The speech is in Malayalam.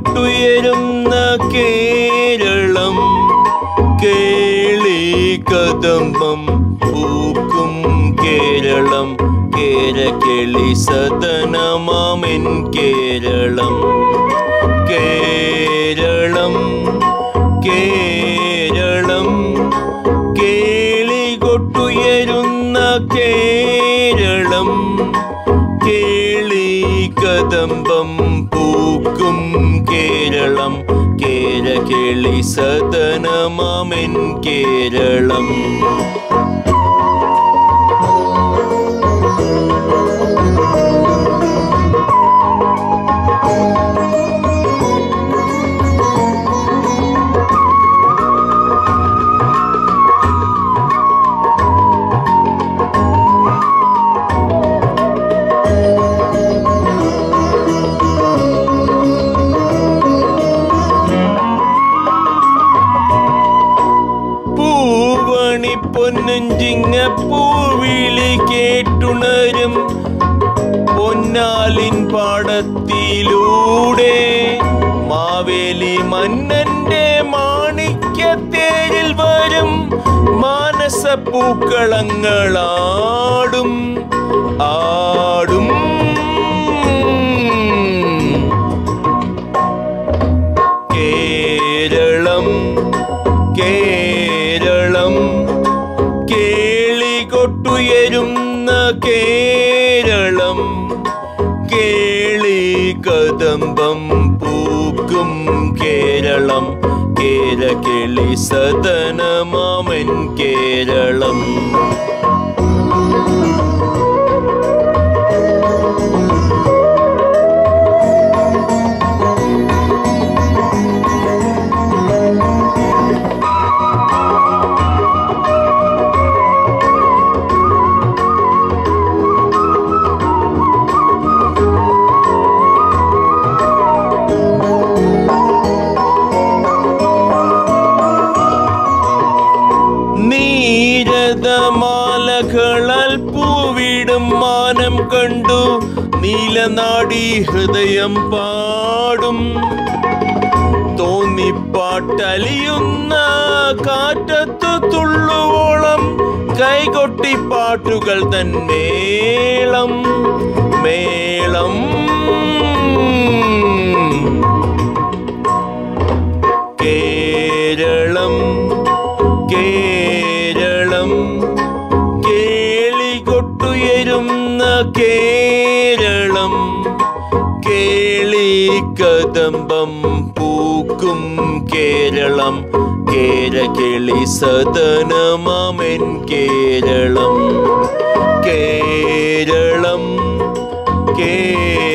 കൊട്ടുയരുന്ന കേരളം കേളി കദംബം പൂക്കും കേരളം കേരകെളി സദനമാമെൻ കേരളം കേരളം കേരളം കേളി കൊട്ടുയരുന്ന കേരളം കേളി കദംബം പൂക്കും കേരളം കേരകേളി സദനമാമെൻ കേരളം പൂവണി പൊന്നുഞ്ചിങ്ങ പൂവിളി കേട്ടുണരും പൊന്നാലിൻ പാടത്തിലൂടെ മാവേലി മന്നന്റെ മാണിക്യത്തേരിൽ വരും മാനസ പൂക്കളങ്ങളാടും ആടും കേരളം കേരളം കേളി കൊട്ടുയരുന്ന കേരളം കേളി കദംബം പൂക്കും കേരളം കേരകിളി സദനമാമൻ കേരളം നീരതമാലകളാൽ പൂവിടും മാനം കണ്ടു നീലനാടി ഹൃദയം പാടും തോന്നിപ്പാട്ടലിയുന്ന കാറ്റത്തു തുള്ളുവോളം കൈകൊട്ടി പാട്ടുകൾ തൻ മേളം മേളം കേരളം കേരളം കേളി കൊട്ടുയരുന്ന കേരളം കേളി കദംബം പൂക്കും കേരളം കേരകിളി സദനമാമെൻ കേരളം കേരളം കേരളം